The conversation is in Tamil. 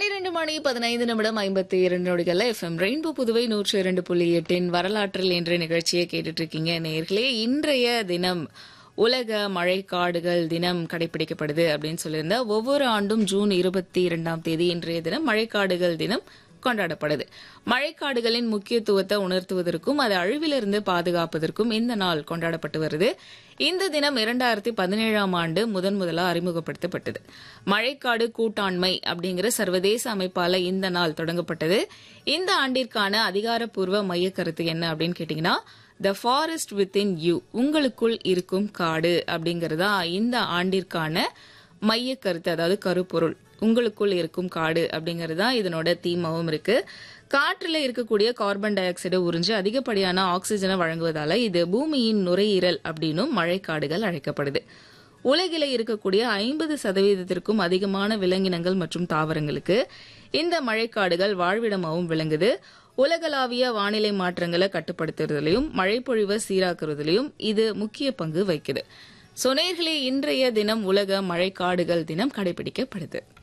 பனிரெண்டு மணி பதினைந்து நிமிடம் ஐம்பத்தி இரண்டு நொடிகள் எஃப்எம் ரெயின்போ புதுவை நூற்றி இரண்டு புள்ளி எட்டின் வரலாற்றில் என்ற நிகழ்ச்சியை கேட்டுட்டு இருக்கீங்க நேர்களே இன்றைய தினம் உலக மழைக்காடுகள் தினம் கடைபிடிக்கப்படுது அப்படின்னு சொல்லியிருந்தா ஒவ்வொரு ஆண்டும் ஜூன் இருபத்தி இரண்டாம் தேதி இன்றைய தினம் மழைக்காடுகள் தினம் கொண்டாடப்படுது மழைக்காடுகளின் முக்கியத்துவத்தை உணர்த்துவதற்கும் அதை அழிவிலிருந்து பாதுகாப்பதற்கும் இந்த நாள் கொண்டாடப்பட்டு வருது இந்த தினம் இரண்டாயிரத்தி பதினேழாம் ஆண்டு முதன் முதலா அறிமுகப்படுத்தப்பட்டது மழைக்காடு கூட்டாண்மை அப்படிங்கிற சர்வதேச அமைப்பால இந்த நாள் தொடங்கப்பட்டது இந்த ஆண்டிற்கான அதிகாரப்பூர்வ மைய கருத்து என்ன அப்படின்னு கேட்டீங்கன்னா த ஃபாரஸ்ட் வித்தின் யூ உங்களுக்குள் இருக்கும் காடு அப்படிங்கறதா இந்த ஆண்டிற்கான மைய கருத்து அதாவது கருப்பொருள் உங்களுக்குள் இருக்கும் காடு அப்படிங்கிறது தான் இதனோட தீமாவும் இருக்கு காற்றில் இருக்கக்கூடிய கார்பன் டை ஆக்சைடை உறிஞ்சு அதிகப்படியான ஆக்சிஜனை வழங்குவதால இது பூமியின் நுரையீரல் அப்படின்னும் மழைக்காடுகள் அழைக்கப்படுது உலகில இருக்கக்கூடிய ஐம்பது சதவீதத்திற்கும் அதிகமான விலங்கினங்கள் மற்றும் தாவரங்களுக்கு இந்த மழைக்காடுகள் வாழ்விடமாகவும் விளங்குது உலகளாவிய வானிலை மாற்றங்களை கட்டுப்படுத்துறதுலயும் மழைப்பொழிவை சீராக்குறதுலயும் இது முக்கிய பங்கு வகிக்குது சொனேர்களே இன்றைய தினம் உலக மழைக்காடுகள் தினம் கடைபிடிக்கப்படுது